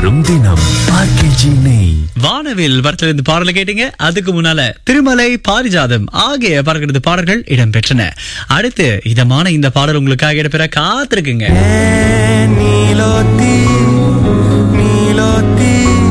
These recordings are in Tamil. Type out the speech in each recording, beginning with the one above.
வரும் தினம் ஆர்கேஜி நெய் வானவில் வரத்திலிருந்து பாடலை கேட்டீங்க அதுக்கு முன்னால திருமலை பாரிஜாதம் ஆகிய பறக்கிறது பாடல்கள் இடம்பெற்றன அடுத்து இதமான இந்த பாடல் உங்களுக்காக இடம்பெற காத்திருக்குங்க நீலோத்தி நீலோத்தி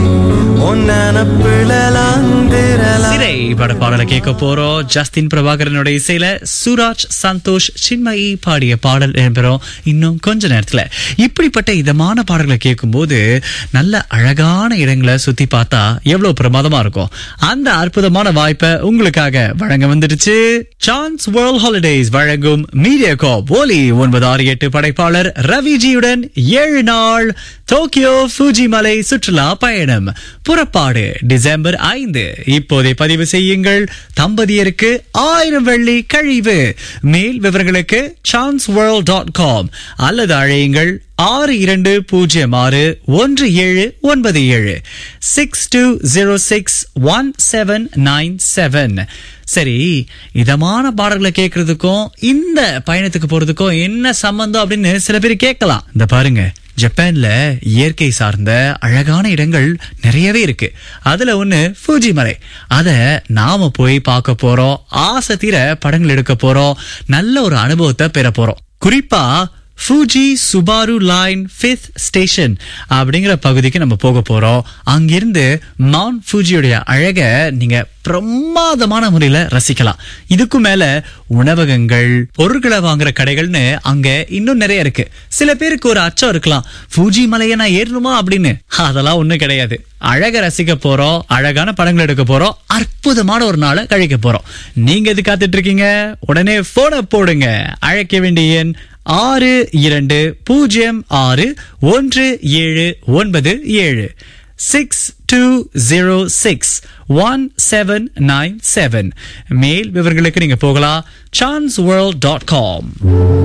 ஒன்னப்பிழலாந்திரலா சிறை பட பாடலை கேட்க போறோம் ஜஸ்டின் பிரபாகரனுடைய இசையில சுராஜ் சந்தோஷ் சின்மயி பாடிய பாடல் இடம்பெறும் இன்னும் கொஞ்ச நேரத்துல இப்படிப்பட்ட இதமான பாடல்களை கேட்கும்போது நல்ல அழகான இடங்களை சுத்தி பார்த்தா எவ்வளவு பிரமாதமா இருக்கும் அந்த அற்புதமான வாய்ப்பை உங்களுக்காக வழங்க வந்துடுச்சு சான்ஸ் வேர்ல்ட் ஹாலிடேஸ் வழங்கும் மீடியா காப் ஒலி ஒன்பது ஆறு எட்டு படைப்பாளர் ரவிஜியுடன் ஏழு நாள் டோக்கியோ ஃபூஜி மலை சுற்றுலா பயணம் புறப்பாடு டிசம்பர் ஐந்து இப்போதே பதிவு செய்யுங்கள் தம்பதியருக்கு ஆயிரம் வெள்ளி கழிவு மேல் விவரங்களுக்கு சான்ஸ் வேர்ல்ட் டாட் காம் அல்லது அழையுங்கள் ஆறு இரண்டு பூஜ்ஜியம் ஆறு ஒன்று ஏழு ஒன்பது ஏழு six two zero six one seven nine seven சரி இதமான பாடல்களை கேட்கறதுக்கும் இந்த பயணத்துக்கு போறதுக்கும் என்ன சம்பந்தம் அப்படின்னு சில பேர் கேட்கலாம் இந்த பாருங்க ஜப்பான்ல இயற்கை சார்ந்த அழகான இடங்கள் நிறையவே இருக்கு அதுல ஒண்ணு ஃபூஜி மலை அத நாம போய் பார்க்க போறோம் ஆசை தீர படங்கள் எடுக்க போறோம் நல்ல ஒரு அனுபவத்தை பெற போறோம் குறிப்பா Fuji Subaru line fifth station அப்படிங்கிற பகுதிக்கு நம்ம போக போறோம் அங்கிருந்து மவுண்ட் ஃபூஜியுடைய அழக நீங்க பிரமாதமான முறையில ரசிக்கலாம் இதுக்கும் மேல உணவகங்கள் பொருட்களை வாங்குற கடைகள்னு அங்க இன்னும் நிறைய இருக்கு சில பேருக்கு ஒரு அச்சம் இருக்கலாம் ஃபூஜி மலையை நான் ஏறணுமா அப்படின்னு அதெல்லாம் ஒண்ணும் கிடையாது அழக ரசிக்க போறோம் அழகான படங்கள் எடுக்க போறோம் அற்புதமான ஒரு நாளை கழிக்க போறோம் நீங்க எது காத்துட்டு இருக்கீங்க உடனே போனை போடுங்க அழைக்க வேண்டிய எண் ஆறு இரண்டு பூஜ்ஜியம் ஆறு ஒன்று ஏழு ஒன்பது ஏழு six two zero six one seven nine seven மேல் விவரங்களுக்கு நீங்க போகலாம் சான்ஸ் வேர்ல்ட் டாட் காம்